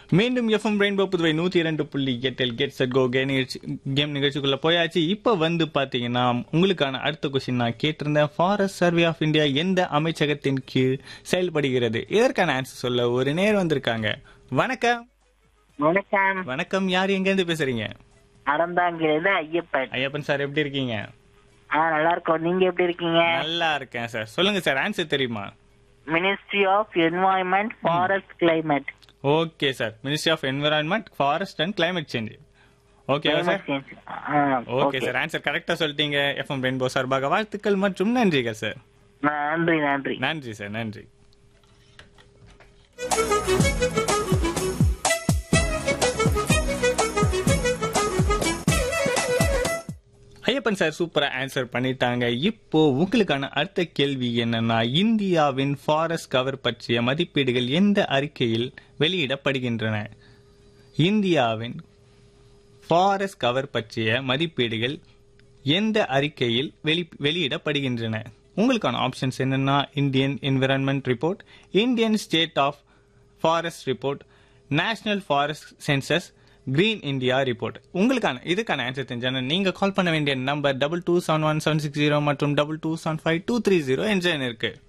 மீண்டும் FM rainbow Puduvai நூத்தி இரண்டு புள்ளி எட்டில் கெட் செட் கோ கே நிகழ்ச்சி கேம் நிகழ்ச்சிக்குள்ள போயாச்சு இப்ப வந்து பாத்தீங்கன்னா உங்களுக்கான அடுத்த கொஸ்டின் நான் கேட்டிருந்தேன் ஃபாரஸ்ட் சர்வே ஆஃப் இந்தியா எந்த அமைச்சகத்தின் கீழ் செயல்படுகிறது இதற்கான ஆன்சர் சொல்ல ஒரு நேர் வந்திருக்காங்க வணக்கம் வணக்கம் வணக்கம் யார் எங்க இருந்து பேசுறீங்க அறந்தாங்கிறது ஐயப்பன் ஐயப்பன் சார் எப்படி இருக்கீங்க ஆ நல்லா இருக்கோம் நீங்க எப்படி இருக்கீங்க நல்லா இருக்கேன் சார் சொல்லுங்க சார் ஆன்சர் தெரியுமா ministry of environment forest climate okay sir ministry of environment forest and climate change ஓகேவா சார் ஓகே சார் ஆன்சர் கரெக்டா சொல்லிட்டீங்க எஃப்எம் ரெயின்போ சார்பாக வாழ்த்துக்கள் மற்றும் நன்றிகள் சார் நன்றி நன்றி நன்றி சார் நன்றி ஐயப்பன் சார் சூப்பரா ஆன்சர் பண்ணிட்டாங்க இப்போ உங்களுக்கான அடுத்த கேள்வி என்னன்னா இந்தியாவின் ஃபாரஸ்ட் கவர் பற்றிய மதிப்பீடுகள் எந்த அறிக்கையில் வெளியிடப்படுகின்றன இந்தியாவின் ஃபாரஸ்ட் கவர் பற்றிய மதிப்பீடுகள் எந்த அறிக்கையில் வெளி வெளியிடப்படுகின்றன உங்களுக்கான ஆப்ஷன்ஸ் என்னன்னா Indian environment report Indian state of forest report national forest census green India report உங்களுக்கான இதுக்கான ஆன்சர் தெரிஞ்சான நீங்க கால் பண்ண வேண்டிய number double two seven one seven six zero மற்றும் double two seven five two three zero என்ற எண் இருக்கு